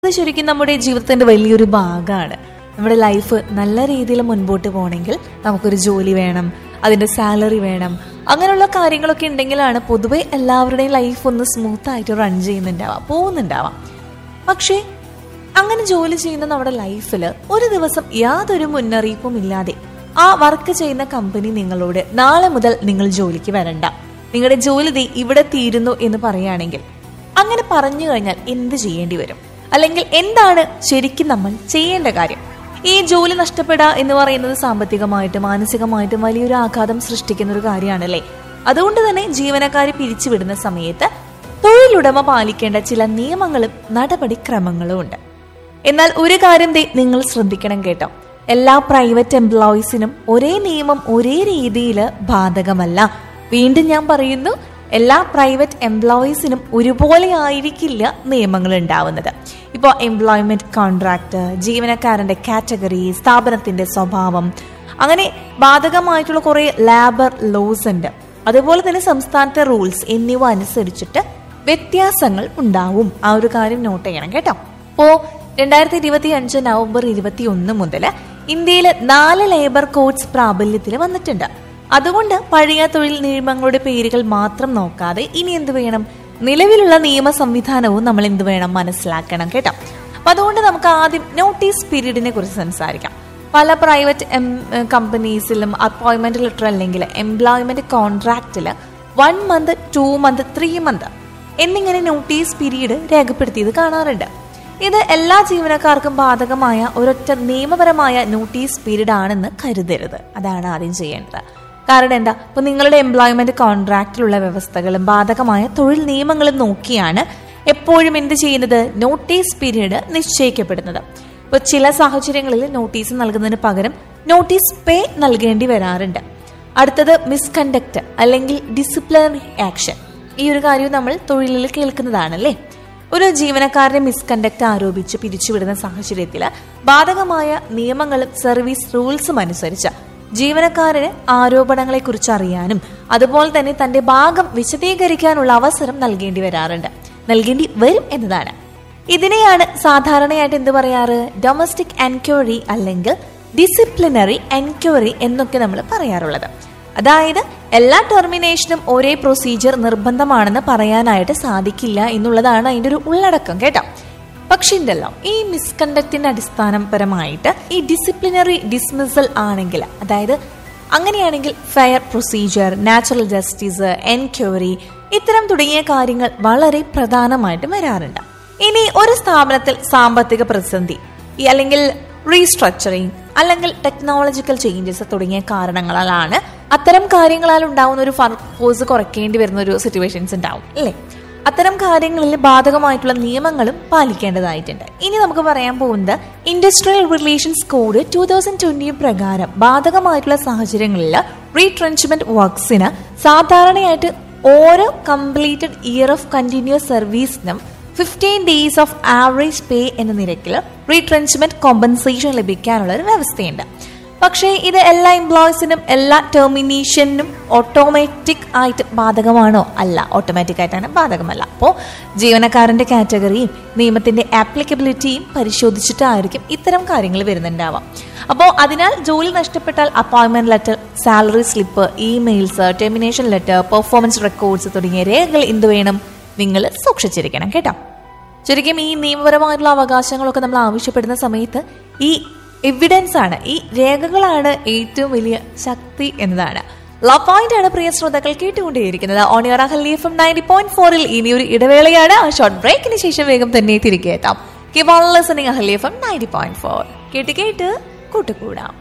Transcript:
അത് ശരിക്കും നമ്മുടെ ജീവിതത്തിന്റെ വലിയൊരു ഭാഗമാണ് നമ്മുടെ ലൈഫ് നല്ല രീതിയിൽ മുൻപോട്ട് പോകണമെങ്കിൽ നമുക്കൊരു ജോലി വേണം അതിന്റെ സാലറി വേണം അങ്ങനെയുള്ള കാര്യങ്ങളൊക്കെ ഉണ്ടെങ്കിലാണ് പൊതുവെ എല്ലാവരുടെയും ലൈഫ് ഒന്ന് സ്മൂത്ത് ആയിട്ട് റൺ ചെയ്യുന്നുണ്ടാവാം പോകുന്നുണ്ടാവാം പക്ഷേ അങ്ങനെ ജോലി ചെയ്യുന്ന നമ്മുടെ ലൈഫിൽ ഒരു ദിവസം യാതൊരു മുന്നറിയിപ്പും ഇല്ലാതെ ആ വർക്ക് ചെയ്യുന്ന കമ്പനി നിങ്ങളോട് നാളെ മുതൽ നിങ്ങൾ ജോലിക്ക് വരണ്ട നിങ്ങളുടെ ജോലി ദേ ഇവിടെ തീരുന്നു എന്ന് പറയുകയാണെങ്കിൽ അങ്ങനെ പറഞ്ഞു കഴിഞ്ഞാൽ എന്ത് ചെയ്യേണ്ടി വരും അല്ലെങ്കിൽ എന്താണ് ശരിക്കും നമ്മൾ ചെയ്യേണ്ട കാര്യം ഈ ജോലി നഷ്ടപ്പെടുക എന്ന് പറയുന്നത് സാമ്പത്തികമായിട്ടും മാനസികമായിട്ടും വലിയൊരു ആഘാതം സൃഷ്ടിക്കുന്ന ഒരു കാര്യമാണല്ലേ അതുകൊണ്ട് തന്നെ ജീവനക്കാരെ പിരിച്ചുവിടുന്ന സമയത്ത് തൊഴിലുടമ പാലിക്കേണ്ട ചില നിയമങ്ങളും നടപടിക്രമങ്ങളും ഉണ്ട് എന്നാൽ ഒരു കാര്യം ദേ നിങ്ങൾ ശ്രദ്ധിക്കണം കേട്ടോ എല്ലാ പ്രൈവറ്റ് എംപ്ലോയീസിനും ഒരേ നിയമം ഒരേ രീതിയിൽ ബാധകമല്ല വീണ്ടും ഞാൻ പറയുന്നു എല്ലാ പ്രൈവറ്റ് എംപ്ലോയീസിനും ഒരുപോലെ ആയിരിക്കില്ല നിയമങ്ങൾ ഉണ്ടാവുന്നത് ഇപ്പോൾ എംപ്ലോയ്മെന്റ് കോൺട്രാക്ട് ജീവനക്കാരന്റെ കാറ്റഗറി സ്ഥാപനത്തിന്റെ സ്വഭാവം അങ്ങനെ ബാധകമായിട്ടുള്ള കുറെ ലേബർ ലോസ് ഉണ്ട് അതുപോലെ തന്നെ സംസ്ഥാനത്തെ റൂൾസ് എന്നിവ അനുസരിച്ചിട്ട് വ്യത്യാസങ്ങൾ ഉണ്ടാവും ആ ഒരു കാര്യം നോട്ട് ചെയ്യണം കേട്ടോ അപ്പോ രണ്ടായിരത്തി ഇരുപത്തി അഞ്ച് നവംബർ ഇരുപത്തി ഒന്ന് മുതൽ ഇന്ത്യയിൽ നാല് ലേബർ കോഡ്സ് പ്രാബല്യത്തിൽ വന്നിട്ടുണ്ട് അതുകൊണ്ട് പഴയ തൊഴിൽ നിയമങ്ങളുടെ പേരുകൾ മാത്രം നോക്കാതെ ഇനി എന്ത് വേണം നിലവിലുള്ള നിയമ സംവിധാനവും നമ്മൾ എന്ത് വേണം മനസ്സിലാക്കണം കേട്ടോ അപ്പൊ അതുകൊണ്ട് നമുക്ക് ആദ്യം നോട്ടീസ് പീരീഡിനെ കുറിച്ച് സംസാരിക്കാം പല പ്രൈവറ്റ് എം കമ്പനീസിലും അപ്പോയിന്റ്മെന്റ് ലെറ്റർ അല്ലെങ്കിൽ എംപ്ലോയ്മെന്റ് കോൺട്രാക്റ്റിൽ one month two month three month എന്നിങ്ങനെ നോട്ടീസ് പീരീഡ് രേഖപ്പെടുത്തിയത് കാണാറുണ്ട് ഇത് എല്ലാ ജീവനക്കാർക്കും ബാധകമായ ഒരൊറ്റ നിയമപരമായ നോട്ടീസ് പീരീഡ് ആണെന്ന് കരുതരുത് അതാണ് ആദ്യം ചെയ്യേണ്ടത് കാരണം എന്താ ഇപ്പൊ നിങ്ങളുടെ എംപ്ലോയ്മെന്റ് കോൺട്രാക്റ്റിലുള്ള വ്യവസ്ഥകളും ബാധകമായ തൊഴിൽ നിയമങ്ങളും നോക്കിയാണ് എപ്പോഴും എന്ത് ചെയ്യുന്നത് നോട്ടീസ് പീരീഡ് നിശ്ചയിക്കപ്പെടുന്നത് ഇപ്പൊ ചില സാഹചര്യങ്ങളിൽ നോട്ടീസ് നൽകുന്നതിന് പകരം നോട്ടീസ് പേ നൽകേണ്ടി വരാറുണ്ട് അടുത്തത് മിസ്കണ്ടക്ട് അല്ലെങ്കിൽ ഡിസിപ്ലിനറി ആക്ഷൻ ഈ ഒരു കാര്യം നമ്മൾ തൊഴിലിൽ കേൾക്കുന്നതാണല്ലേ ഒരു ജീവനക്കാരനെ മിസ്കണ്ടക്ട് ആരോപിച്ച് പിരിച്ചുവിടുന്ന സാഹചര്യത്തിൽ ബാധകമായ നിയമങ്ങളും സർവീസ് റൂൾസും അനുസരിച്ച് ജീവനക്കാരന് ആരോപണങ്ങളെക്കുറിച്ച് അറിയാനും അതുപോലെ തന്നെ തന്റെ ഭാഗം വിശദീകരിക്കാനുള്ള അവസരം നൽകേണ്ടി വരാറുണ്ട് നൽകേണ്ടി വരും എന്നതാണ് ഇതിനെയാണ് സാധാരണയായിട്ട് എന്ത് പറയാറ് ഡൊമസ്റ്റിക് എൻക്വയറി അല്ലെങ്കിൽ ഡിസിപ്ലിനറി എൻക്വയറി എന്നൊക്കെ നമ്മൾ പറയാറുള്ളത് അതായത് എല്ലാ ടെർമിനേഷനും ഒരേ പ്രൊസീജിയർ നിർബന്ധമാണെന്ന് പറയാനായിട്ട് സാധിക്കില്ല എന്നുള്ളതാണ് അതിന്റെ ഒരു ഉള്ളടക്കം കേട്ടോ പക്ഷെ ഉണ്ടല്ലോ ഈ മിസ്കണ്ടക്റ്റിന്റെ അടിസ്ഥാനപരമായിട്ട് ഈ ഡിസിപ്ലിനറി ഡിസ്മിസൽ ആണെങ്കിൽ അതായത് അങ്ങനെയാണെങ്കിൽ fair procedure natural justice enquiry ഇത്തരം തുടങ്ങിയ കാര്യങ്ങൾ വളരെ പ്രധാനമായിട്ടും വരാറുണ്ട് ഇനി ഒരു സ്ഥാപനത്തിൽ സാമ്പത്തിക പ്രതിസന്ധി ഈ അല്ലെങ്കിൽ റീസ്ട്രക്ചറിങ് അല്ലെങ്കിൽ ടെക്നോളജിക്കൽ ചേഞ്ചസ് തുടങ്ങിയ കാരണങ്ങളാലാണ് അത്തരം കാര്യങ്ങളാൽ ഉണ്ടാവുന്ന ഒരു ഫോഴ്സ് കുറയ്ക്കേണ്ടി വരുന്ന ഒരു സിറ്റുവേഷൻസ് ഉണ്ടാവും അല്ലേ അത്തരം കാര്യങ്ങളിൽ ബാധകമായിട്ടുള്ള നിയമങ്ങളും പാലിക്കേണ്ടതായിട്ടുണ്ട് ഇനി നമുക്ക് പറയാൻ പോകുന്നത് industrial relations code two thousand twenty പ്രകാരം ബാധകമായിട്ടുള്ള സാഹചര്യങ്ങളിൽ റീട്രെഞ്ച്മെന്റ് വർക്ക്സിന് സാധാരണയായിട്ട് ഓരോ കംപ്ലീറ്റഡ് ഇയർ ഓഫ് കണ്ടിന്യൂസ് സർവീസിനും fifteen days of average pay എന്ന നിരക്കിൽ റീട്രെഞ്ച്മെന്റ് കോമ്പൻസേഷൻ ലഭിക്കാനുള്ള ഒരു വ്യവസ്ഥയുണ്ട് പക്ഷേ ഇത് എല്ലാ എംപ്ലോയീസിനും എല്ലാ ടെർമിനേഷനും ഓട്ടോമാറ്റിക് ആയിട്ട് ബാധകമാണോ അല്ല ഓട്ടോമാറ്റിക് ആയിട്ടാണ് ബാധകമല്ല അപ്പോൾ ജീവനക്കാരന്റെ കാറ്റഗറിയും നിയമത്തിന്റെ ആപ്ലിക്കബിലിറ്റിയും പരിശോധിച്ചിട്ടായിരിക്കും ഇത്തരം കാര്യങ്ങൾ വരുന്നുണ്ടാവാം അപ്പോൾ അതിനാൽ ജോലി നഷ്ടപ്പെട്ടാൽ appointment letter salary slip emails termination letter performance records തുടങ്ങിയ രേഖകൾ എന്ത് വേണം നിങ്ങൾ സൂക്ഷിച്ചിരിക്കണം കേട്ടോ ശരിക്കും ഈ നിയമപരമായിട്ടുള്ള അവകാശങ്ങളൊക്കെ നമ്മൾ ആവശ്യപ്പെടുന്ന സമയത്ത് ഈ എവിഡൻസ് ആണ് ഈ രേഖകളാണ് ഏറ്റവും വലിയ ശക്തി എന്നതാണ് ലവ് പോയിന്റ് ആണ് പ്രിയ ശ്രോതാക്കൾ കേട്ടുകൊണ്ടേയിരിക്കുന്നത് on your Ahalia F M ninety point ഫോറിൽ ഇനി ഒരു ഇടവേളയാണ് ആ ഷോർട്ട് ബ്രേക്കിന് ശേഷം വേഗം തന്നെ തിരികെ എത്താം keep on listening Ahalia F M ninety point four കേട്ട് കേട്ട് കൂട്ടുകൂടാം